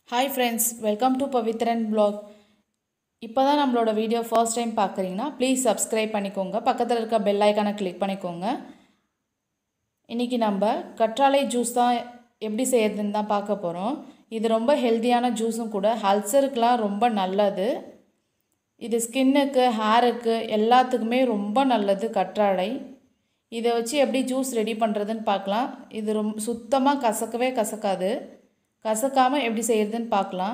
hi friends welcome to Pavithran blog இப்போ தான் நம்மளோட வீடியோ ஃபர்ஸ்ட் டைம் பார்க்குறீங்கன்னா ப்ளீஸ் சப்ஸ்கிரைப் பண்ணிக்கோங்க பக்கத்தில் இருக்க பெல் ஐக்கானை கிளிக் பண்ணிக்கோங்க இன்றைக்கி நம்ம கற்றாழை ஜூஸ் தான் எப்படி செய்யறதுன்னு தான் பார்க்க போகிறோம் இது ரொம்ப ஹெல்த்தியான ஜூஸும் கூட அல்சருக்கெலாம் ரொம்ப நல்லது இது ஸ்கின்னுக்கு ஹேருக்கு எல்லாத்துக்குமே ரொம்ப நல்லது கற்றாழை இதை வச்சு எப்படி ஜூஸ் ரெடி பண்ணுறதுன்னு பார்க்கலாம் இது ரொம்ப சுத்தமாக கசக்கவே கசக்காது கசக்காமல் எப்படி செய்கிறதுன்னு பார்க்கலாம்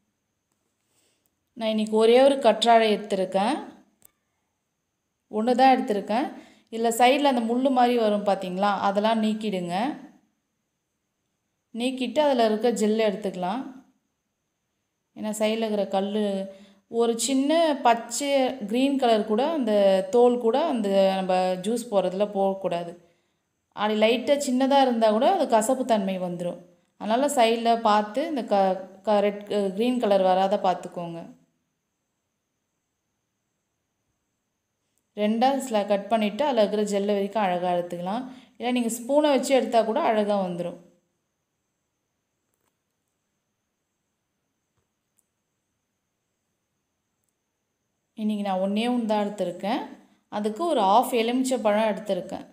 நான் இன்றைக்கி ஒரே ஒரு கற்றாழை எடுத்திருக்கேன் ஒன்று தான் எடுத்திருக்கேன் இல்லை சைடில் அந்த முள் மாதிரி வரும் பார்த்தீங்களா அதெல்லாம் நீக்கிடுங்க நீக்கிட்டு அதில் இருக்க ஜெல் எடுத்துக்கலாம் ஏன்னா சைடில் இருக்கிற கல் ஒரு சின்ன பச்சை க்ரீன் கலர் கூட அந்த தோல் கூட அந்த நம்ம ஜூஸ் போடுறதுல போகக்கூடாது அப்படி லைட்டாக சின்னதாக இருந்தால் கூட அது கசப்பு தன்மை வந்துடும் அதனால் சைடில் பார்த்து இந்த க க ரெட் க்ரீன் கலர் வராத பார்த்துக்கோங்க ரெண்டாக சில கட் பண்ணிவிட்டு அதில் இருக்கிற ஜெல்லை வரைக்கும் அழகாக எடுத்துக்கலாம் இல்லை நீங்கள் ஸ்பூனை வச்சு எடுத்தால் கூட அழகாக வந்துடும் இன்றைக்கி நான் ஒன்றே ஒன்று தான் எடுத்திருக்கேன் அதுக்கு ஒரு ஆஃப் எலுமிச்சை பழம் எடுத்திருக்கேன்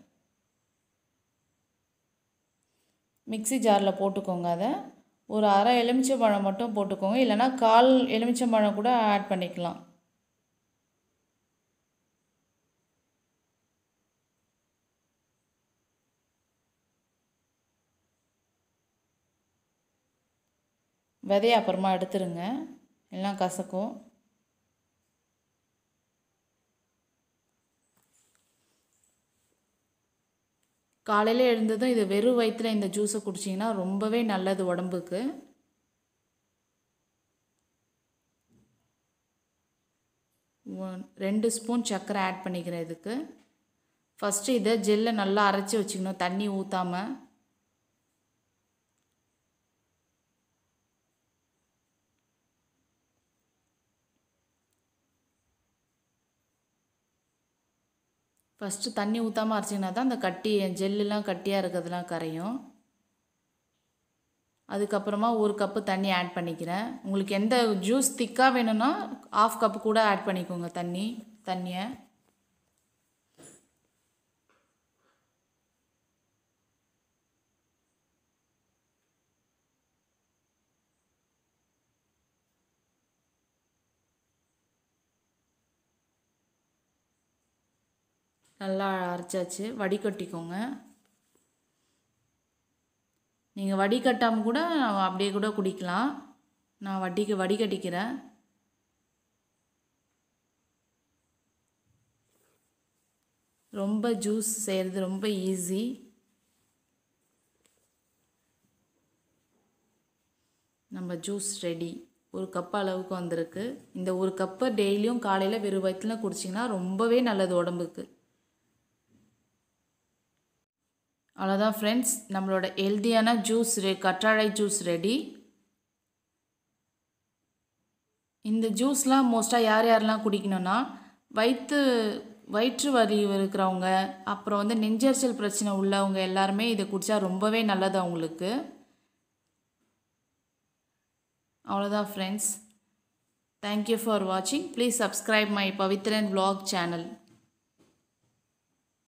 மிக்சி ஜாரில் போட்டுக்கோங்க அதை ஒரு அரை எலுமிச்சை பழம் மட்டும் போட்டுக்கோங்க இல்லைனா கால் எலுமிச்சை பழம் கூட ஆட் பண்ணிக்கலாம் விதைய அப்புறமா எடுத்துருங்க எல்லாம் கசக்கும் காலையில் எழுந்ததும் இது வெறும் வயிற்றில் இந்த ஜூஸை குடிச்சிங்கன்னா ரொம்பவே நல்லது உடம்புக்கு ரெண்டு ஸ்பூன் சர்க்கரை ஆட் பண்ணிக்கிறேன் இதுக்கு ஃபஸ்ட்டு இதை ஜெல்லை நல்லா அரைச்சி வச்சுக்கணும் தண்ணி ஊற்றாமல் ஃபஸ்ட்டு தண்ணி ஊற்றாமல் அரைச்சிங்கன்னா தான் அந்த கட்டி ஜெல்லுலாம் கட்டியாக இருக்கிறதுலாம் கரையும் அதுக்கப்புறமா ஒரு கப்பு தண்ணி ஆட் பண்ணிக்கிறேன் உங்களுக்கு எந்த ஜூஸ் திக்காக வேணும்னா ஆஃப் கப்பு கூட ஆட் பண்ணிக்கோங்க தண்ணி தண்ணியை நல்லா அரைச்சாச்சு வடிகட்டிக்கோங்க நீங்கள் வடிகட்டாமல் கூட அப்படியே கூட குடிக்கலாம் நான் வடிக்க வடிகட்டிக்கிறேன் ரொம்ப ஜூஸ் செய்கிறது ரொம்ப ஈஸி நம்ம ஜூஸ் ரெடி ஒரு கப் அளவுக்கு வந்திருக்கு இந்த ஒரு கப்பை டெய்லியும் காலையில் வெறும் வயிற்றுல குடிச்சிங்கன்னா ரொம்பவே நல்லது உடம்புக்கு அவ்வளோதான் ஃப்ரெண்ட்ஸ் நம்மளோட ஹெல்த்தியான ஜூஸ் ரெ கற்றாழை ஜூஸ் ரெடி இந்த ஜூஸ்லாம் மோஸ்ட்டாக யார் யாரெல்லாம் குடிக்கணும்னா வயிற்று வயிற்று வலி இருக்கிறவங்க அப்புறம் வந்து நெஞ்சரிச்சல் பிரச்சனை உள்ளவங்க எல்லாருமே இதை குடித்தா ரொம்பவே நல்லது அவங்களுக்கு அவ்வளோதான் ஃப்ரெண்ட்ஸ் தேங்க்யூ ஃபார் வாட்சிங் please subscribe my Pavithran vlog channel